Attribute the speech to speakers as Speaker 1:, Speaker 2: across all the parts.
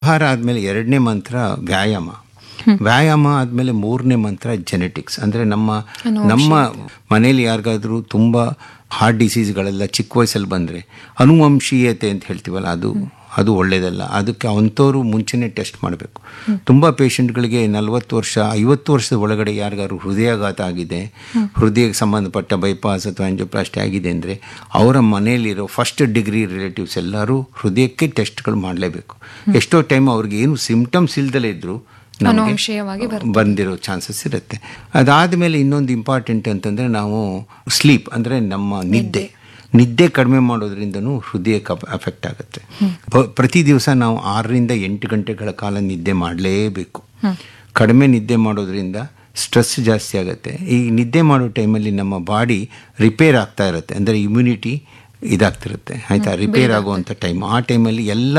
Speaker 1: ಆಹಾರ ಆದಮೇಲೆ ಎರಡನೇ ಮಂತ್ರ ವ್ಯಾಯಾಮ ವ್ಯಾಯಾಮ ಆದಮೇಲೆ ಮೂರನೇ ಮಂತ್ರ ಜೆನೆಟಿಕ್ಸ್ ಅಂದರೆ ನಮ್ಮ ನಮ್ಮ ಮನೇಲಿ ಯಾರಿಗಾದ್ರೂ ತುಂಬ ಹಾರ್ಟ್ ಡಿಸೀಸ್ಗಳೆಲ್ಲ ಚಿಕ್ಕ ವಯಸ್ಸಲ್ಲಿ ಬಂದರೆ ಅನುವಂಶೀಯತೆ ಅಂತ ಹೇಳ್ತೀವಲ್ಲ ಅದು ಅದು ಒಳ್ಳೆಯದಲ್ಲ ಅದಕ್ಕೆ ಅಂಥವ್ರು ಮುಂಚೆನೇ ಟೆಸ್ಟ್ ಮಾಡಬೇಕು ತುಂಬ ಪೇಷಂಟ್ಗಳಿಗೆ ನಲವತ್ತು ವರ್ಷ ಐವತ್ತು ವರ್ಷದ ಒಳಗಡೆ ಯಾರಿಗಾದ್ರು ಹೃದಯಾಘಾತ ಆಗಿದೆ ಹೃದಯಕ್ಕೆ ಸಂಬಂಧಪಟ್ಟ ಬೈಪಾಸ್ ಅಥವಾ ಆಂಜಿಯೋಪ್ಲಾಸ್ಟಿ ಆಗಿದೆ ಅಂದರೆ ಅವರ ಮನೆಯಲ್ಲಿರೋ ಫಸ್ಟ್ ಡಿಗ್ರಿ ರಿಲೇಟಿವ್ಸ್ ಎಲ್ಲರೂ ಹೃದಯಕ್ಕೆ ಟೆಸ್ಟ್ಗಳು ಮಾಡಲೇಬೇಕು ಎಷ್ಟೋ ಟೈಮ್ ಅವ್ರಿಗೆ ಏನು ಸಿಂಪ್ಟಮ್ಸ್ ಇಲ್ದಲೇ ಇದ್ದರೂ
Speaker 2: ಅನುವಂಶೀಯವಾಗಿ
Speaker 1: ಬಂದಿರೋ ಚಾನ್ಸಸ್ ಇರುತ್ತೆ ಅದಾದಮೇಲೆ ಇನ್ನೊಂದು ಇಂಪಾರ್ಟೆಂಟ್ ಅಂತಂದರೆ ನಾವು ಸ್ಲೀಪ್ ಅಂದರೆ ನಮ್ಮ ನಿದ್ದೆ ನಿದ್ದೆ ಕಡಿಮೆ ಮಾಡೋದ್ರಿಂದನೂ ಹೃದಯಕ್ಕೆ ಅಫೆಕ್ಟ್ ಆಗುತ್ತೆ ಪ- ಪ್ರತಿ ದಿವಸ ನಾವು ಆರರಿಂದ ಎಂಟು ಗಂಟೆಗಳ ಕಾಲ ನಿದ್ದೆ ಮಾಡಲೇಬೇಕು ಕಡಿಮೆ ನಿದ್ದೆ ಮಾಡೋದ್ರಿಂದ ಸ್ಟ್ರೆಸ್ ಜಾಸ್ತಿ ಆಗುತ್ತೆ ಈ ನಿದ್ದೆ ಮಾಡೋ ಟೈಮಲ್ಲಿ ನಮ್ಮ ಬಾಡಿ ರಿಪೇರ್ ಆಗ್ತಾ ಇರುತ್ತೆ ಅಂದರೆ ಇಮ್ಯುನಿಟಿ ಇದಾಗ್ತಿರುತ್ತೆ ಆಯಿತಾ ರಿಪೇರ್ ಆಗುವಂಥ ಟೈಮ್ ಆ ಟೈಮಲ್ಲಿ ಎಲ್ಲ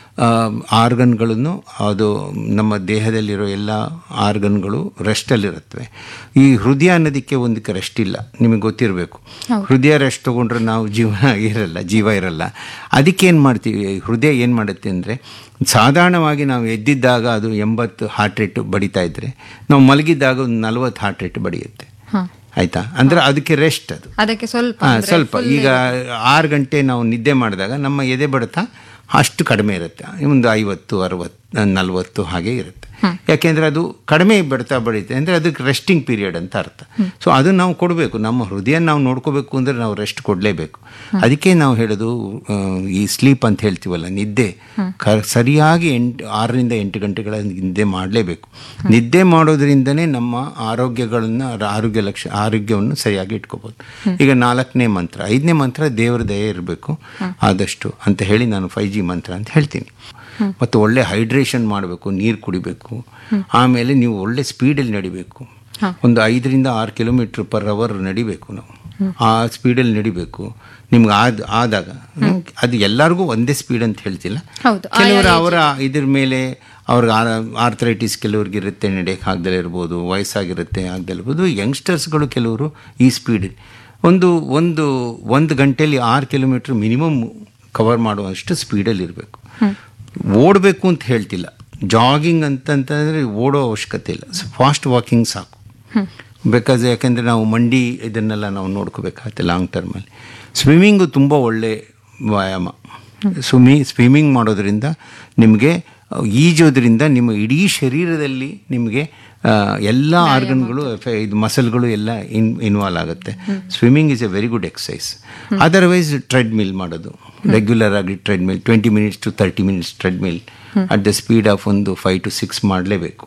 Speaker 1: ಆರ್ಗನ್ಗಳನ್ನು ಅದು ನಮ್ಮ ದೇಹದಲ್ಲಿರೋ ಎಲ್ಲ ಆರ್ಗನ್ಗಳು ರೆಸ್ಟಲ್ಲಿರುತ್ತವೆ ಈ ಹೃದಯ ಅನ್ನೋದಕ್ಕೆ ಒಂದಕ್ಕೆ ರೆಸ್ಟ್ ಇಲ್ಲ ನಿಮಗೆ ಗೊತ್ತಿರಬೇಕು ಹೃದಯ ರೆಸ್ಟ್ ತೊಗೊಂಡ್ರೆ ನಾವು ಜೀವನ ಇರಲ್ಲ ಜೀವ ಇರಲ್ಲ ಅದಕ್ಕೆ ಏನು ಮಾಡ್ತೀವಿ ಹೃದಯ ಏನು ಮಾಡುತ್ತೆ ಅಂದರೆ ಸಾಧಾರಣವಾಗಿ ನಾವು ಎದ್ದಿದ್ದಾಗ ಅದು ಎಂಬತ್ತು ಹಾರ್ಟ್ ರೇಟ್ ಬಡಿತಾ ಇದ್ದರೆ ನಾವು ಮಲಗಿದ್ದಾಗ ಒಂದು ನಲವತ್ತು ಹಾರ್ಟ್ ರೇಟ್ ಬಡಿಯುತ್ತೆ ಆಯಿತಾ ಅಂದರೆ ಅದಕ್ಕೆ ರೆಸ್ಟ್ ಅದು
Speaker 2: ಅದಕ್ಕೆ ಸ್ವಲ್ಪ
Speaker 1: ಹಾ,
Speaker 2: ಅಂದ್ರೆ
Speaker 1: ಸ್ವಲ್ಪ
Speaker 2: full
Speaker 1: ಈಗ ಆರು ಗಂಟೆ ನಾವು ನಿದ್ದೆ ಮಾಡಿದಾಗ ನಮ್ಮ ಎದೆ ಬಡಿತ ಅಷ್ಟು ಕಡಿಮೆ ಇರುತ್ತೆ ಒಂದು ಐವತ್ತು ಅರವತ್ತು ನಲ್ವತ್ತು ಹಾಗೆ ಇರುತ್ತೆ ಯಾಕೆಂದರೆ ಅದು ಕಡಿಮೆ ಬಡಿತ ಬಡಿತೆ ಅಂದರೆ ಅದಕ್ಕೆ ರೆಸ್ಟಿಂಗ್ ಪೀರಿಯಡ್ ಅಂತ ಅರ್ಥ ಸೊ ಅದನ್ನು ನಾವು ಕೊಡಬೇಕು ನಮ್ಮ ಹೃದಯ ನಾವು ನೋಡ್ಕೋಬೇಕು ಅಂದರೆ ನಾವು ರೆಸ್ಟ್ ಕೊಡಲೇಬೇಕು ಅದಕ್ಕೆ ನಾವು ಹೇಳೋದು ಆ, ಈ ಸ್ಲೀಪ್ ಅಂತ ಹೇಳ್ತೀವಲ್ಲ ನಿದ್ದೆ ಕ ಸರಿಯಾಗಿ ಎಂಟು ಆರರಿಂದ ಎಂಟು ಗಂಟೆಗಳ ನಿದ್ದೆ ಮಾಡಲೇಬೇಕು ನಿದ್ದೆ ಮಾಡೋದ್ರಿಂದನೇ ನಮ್ಮ ಆರೋಗ್ಯಗಳನ್ನು ಆರೋಗ್ಯ ಲಕ್ಷ ಆರೋಗ್ಯವನ್ನು ಸರಿಯಾಗಿ ಇಟ್ಕೋಬೋದು ಈಗ ನಾಲ್ಕನೇ ಮಂತ್ರ ಐದನೇ ಮಂತ್ರ ದೇವರ ದಯೆ ಇರಬೇಕು ಆದಷ್ಟು ಅಂತ ಹೇಳಿ ನಾನು ಫೈವ್ ಜಿ ಮಂತ್ರ ಅಂತ ಹೇಳ್ತೀನಿ ಮತ್ತು ಒಳ್ಳೆ ಹೈಡ್ರೇಷನ್ ಮಾಡಬೇಕು ನೀರು ಕುಡಿಬೇಕು ಆಮೇಲೆ ನೀವು ಒಳ್ಳೆ ಸ್ಪೀಡಲ್ಲಿ ನಡಿಬೇಕು ಒಂದು ಐದರಿಂದ ಆರು ಕಿಲೋಮೀಟ್ರ್ ಪರ್ ಅವರ್ ನಡಿಬೇಕು ನಾವು ಆ ಸ್ಪೀಡಲ್ಲಿ ನಡಿಬೇಕು ನಿಮ್ಗೆ ಆದ ಆದಾಗ ಹ್ಮ್, ಅದು ಎಲ್ಲರಿಗೂ ಒಂದೇ ಸ್ಪೀಡ್ ಅಂತ ಹೇಳ್ತಿಲ್ಲ
Speaker 2: ಹೌದು.
Speaker 1: ಕೆಲವರು ಅವರ ಇದ್ರ ಮೇಲೆ ಅವ್ರಿಗೆ ಆರ್ಥರೈಟಿಸ್ ಕೆಲವ್ರಿಗೆ ಇರುತ್ತೆ ನಡೆಯಕ್ಕೆ ಆಗದಲ್ಲೇ ಇರ್ಬೋದು ವಯಸ್ಸಾಗಿರುತ್ತೆ ಆಗದಲ್ಲೇ ಇರ್ಬೋದು ಯಂಗ್ಸ್ಟರ್ಸ್ಗಳು ಕೆಲವರು ಈ ಸ್ಪೀಡ್ ಒಂದು ಒಂದು ಒಂದು ಗಂಟೆಯಲ್ಲಿ ಆರು ಕಿಲೋಮೀಟ್ರ್ ಮಿನಿಮಮ್ ಕವರ್ ಮಾಡುವಷ್ಟು ಸ್ಪೀಡಲ್ಲಿ ಇರಬೇಕು ಓಡಬೇಕು ಅಂತ ಹೇಳ್ತಿಲ್ಲ ಜಾಗಿಂಗ್ ಅಂತಂತಂದರೆ ಓಡೋ ಅವಶ್ಯಕತೆ ಇಲ್ಲ ಫಾಸ್ಟ್ ವಾಕಿಂಗ್ ಸಾಕು ಬಿಕಾಸ್ ಯಾಕೆಂದರೆ ನಾವು ಮಂಡಿ ಇದನ್ನೆಲ್ಲ ನಾವು ನೋಡ್ಕೋಬೇಕಾಗತ್ತೆ ಲಾಂಗ್ ಟರ್ಮಲ್ಲಿ ಸ್ವಿಮ್ಮಿಂಗು ತುಂಬ ಒಳ್ಳೆ ವ್ಯಾಯಾಮ ಸ್ವಿಮ್ಮಿ ಸ್ವಿಮ್ಮಿಂಗ್ ಮಾಡೋದ್ರಿಂದ ನಿಮಗೆ ಈಜೋದ್ರಿಂದ ನಿಮ್ಮ ಇಡೀ ಶರೀರದಲ್ಲಿ ನಿಮಗೆ ಆ, ಎಲ್ಲ ಆರ್ಗನ್ಗಳು ಇದು ಮಸಲ್ಗಳು ಎಲ್ಲ ಇನ್ ಇನ್ವಾಲ್ವ್ ಆಗುತ್ತೆ swimming is a very good exercise otherwise treadmill ಮಾಡೋದು ರೆಗ್ಯುಲರ್ ಆಗಿ treadmill twenty minutes to thirty minutes treadmill at the speed of ಒಂದು ಫೈವ್ ಟು ಸಿಕ್ಸ್ ಮಾಡಲೇಬೇಕು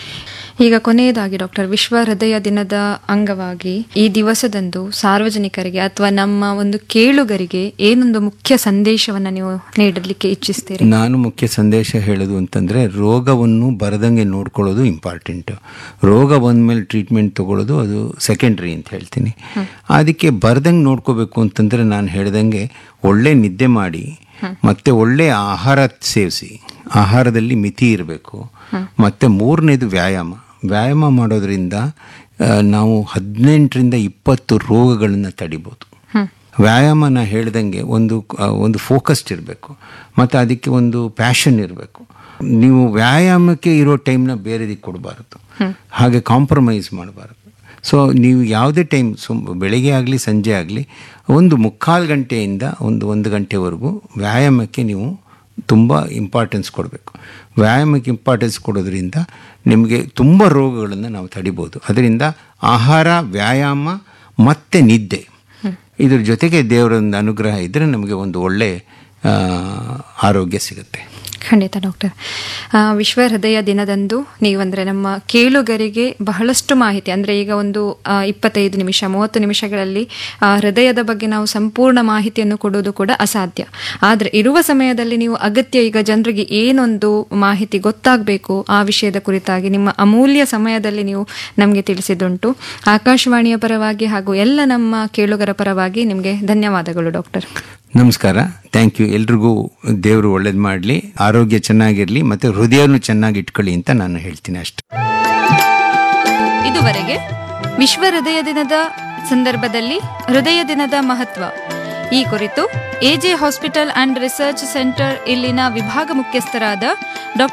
Speaker 2: ಈಗ ಕೊನೆಯದಾಗಿ ಡಾಕ್ಟರ್ ವಿಶ್ವ ಹೃದಯ ದಿನದ ಅಂಗವಾಗಿ ಈ ದಿವಸದಂದು ಸಾರ್ವಜನಿಕರಿಗೆ ಅಥವಾ ನಮ್ಮ ಒಂದು ಕೇಳುಗರಿಗೆ ಏನೊಂದು ಮುಖ್ಯ ಸಂದೇಶವನ್ನ ನೀವು ನೀಡಲಿಕ್ಕೆ ಇಚ್ಛಿಸ್ತೀರಿ
Speaker 1: ನಾನು ಮುಖ್ಯ ಸಂದೇಶ ಹೇಳೋದು ಅಂತಂದರೆ ರೋಗವನ್ನು ಬರದಂಗೆ ನೋಡ್ಕೊಳ್ಳೋದು ಇಂಪಾರ್ಟೆಂಟ್ ರೋಗ ಬಂದಮೇಲೆ ಟ್ರೀಟ್ಮೆಂಟ್ ತಗೊಳ್ಳೋದು ಅದು ಸೆಕೆಂಡ್ರಿ ಅಂತ ಹೇಳ್ತೀನಿ ಅದಕ್ಕೆ ಬರ್ದಂಗೆ ನೋಡ್ಕೋಬೇಕು ಅಂತಂದರೆ ನಾನು ಹೇಳ್ದಂಗೆ ಒಳ್ಳೆ ನಿದ್ದೆ ಮಾಡಿ ಮತ್ತೆ ಒಳ್ಳೆ ಆಹಾರ ಸೇವಿಸಿ ಆಹಾರದಲ್ಲಿ ಮಿತಿ ಇರಬೇಕು ಮತ್ತು ಮೂರನೇದು ವ್ಯಾಯಾಮ ವ್ಯಾಯಾಮ ಮಾಡೋದ್ರಿಂದ ಆ, ನಾವು ಹದಿನೆಂಟರಿಂದ ಇಪ್ಪತ್ತು ರೋಗಗಳನ್ನು ತಡಿಬೋದು ವ್ಯಾಯಾಮನ ಹೇಳ್ದಂಗೆ ಒಂದು ಆ, ಒಂದು ಫೋಕಸ್ಡ್ ಇರಬೇಕು ಮತ್ತು ಅದಕ್ಕೆ ಒಂದು ಪ್ಯಾಷನ್ ಇರಬೇಕು ನೀವು ವ್ಯಾಯಾಮಕ್ಕೆ ಇರೋ ಟೈಮ್ನ ಬೇರೆದಕ್ಕೆ ಕೊಡಬಾರ್ದು ಹಾಗೆ ಕಾಂಪ್ರಮೈಸ್ ಮಾಡಬಾರ್ದು ಸೊ ನೀವು ಯಾವುದೇ ಟೈಮ್ ಸುಮ್ ಬೆಳಗ್ಗೆ ಆಗಲಿ ಸಂಜೆ ಆಗಲಿ ಒಂದು ಮುಕ್ಕಾಲು ಗಂಟೆಯಿಂದ ಒಂದು ಒಂದು ಗಂಟೆವರೆಗೂ ವ್ಯಾಯಾಮಕ್ಕೆ ನೀವು ತುಂಬ ಇಂಪಾರ್ಟೆನ್ಸ್ ಕೊಡಬೇಕು ವ್ಯಾಯಾಮಕ್ಕೆ ಇಂಪಾರ್ಟೆನ್ಸ್ ಕೊಡೋದ್ರಿಂದ ನಿಮಗೆ ತುಂಬ ರೋಗಗಳನ್ನು ನಾವು ತಡಿಬೋದು ಅದರಿಂದ ಆಹಾರ ವ್ಯಾಯಾಮ ಮತ್ತು ನಿದ್ದೆ ಇದ್ರ ಜೊತೆಗೆ ದೇವರೊಂದು ಅನುಗ್ರಹ ಇದ್ದರೆ ನಮಗೆ ಒಂದು ಒಳ್ಳೆ ಆ, ಆರೋಗ್ಯ ಸಿಗುತ್ತೆ
Speaker 2: ಖಂಡಿತ ಡಾಕ್ಟರ್ ಆ, ವಿಶ್ವ ಹೃದಯ ದಿನದಂದು ನೀವಂದ್ರೆ ನಮ್ಮ ಕೇಳುಗರಿಗೆ ಬಹಳಷ್ಟು ಮಾಹಿತಿ ಅಂದ್ರೆ ಈಗ ಒಂದು ಆ, ಇಪ್ಪತ್ತೈದು ನಿಮಿಷ ಮೂವತ್ತು ನಿಮಿಷಗಳಲ್ಲಿ ಆ, ಹೃದಯದ ಬಗ್ಗೆ ನಾವು ಸಂಪೂರ್ಣ ಮಾಹಿತಿಯನ್ನು ಕೊಡುವುದು ಕೂಡ ಅಸಾಧ್ಯ ಆದ್ರೆ ಇರುವ ಸಮಯದಲ್ಲಿ ನೀವು ಅಗತ್ಯ ಈಗ ಜನರಿಗೆ ಏನೊಂದು ಮಾಹಿತಿ ಗೊತ್ತಾಗಬೇಕು ಆ ವಿಷಯದ ಕುರಿತಾಗಿ ನಿಮ್ಮ ಅಮೂಲ್ಯ ಸಮಯದಲ್ಲಿ ನೀವು ನಮಗೆ ತಿಳಿಸಿದುಂಟು ಆಕಾಶವಾಣಿಯ ಪರವಾಗಿ ಹಾಗೂ ಎಲ್ಲ ನಮ್ಮ ಕೇಳುಗರ ಪರವಾಗಿ ನಿಮಗೆ ಧನ್ಯವಾದಗಳು ಡಾಕ್ಟರ್
Speaker 1: ನಮಸ್ಕಾರ ಥ್ಯಾಂಕ್ ಯು ಎಲ್ರಿಗೂ ದೇವರು ಒಳ್ಳೇದು ಮಾಡಲಿ ಆರೋಗ್ಯ ಚೆನ್ನಾಗಿರಲಿ ಮತ್ತು ಹೃದಯನೂ ಚೆನ್ನಾಗಿ ಇಟ್ಕೊಳ್ಳಿ ಅಂತ ನಾನು ಹೇಳ್ತೀನಿ ಅಷ್ಟೆ
Speaker 2: ಇದುವರೆಗೆ ವಿಶ್ವ ಹೃದಯ ದಿನದ ಸಂದರ್ಭದಲ್ಲಿ ಹೃದಯ ದಿನದ ಮಹತ್ವ ಈ ಕುರಿತು A J hospital and research centre ಇಲ್ಲಿನ ವಿಭಾಗ ಮುಖ್ಯಸ್ಥರಾದ ಡಾ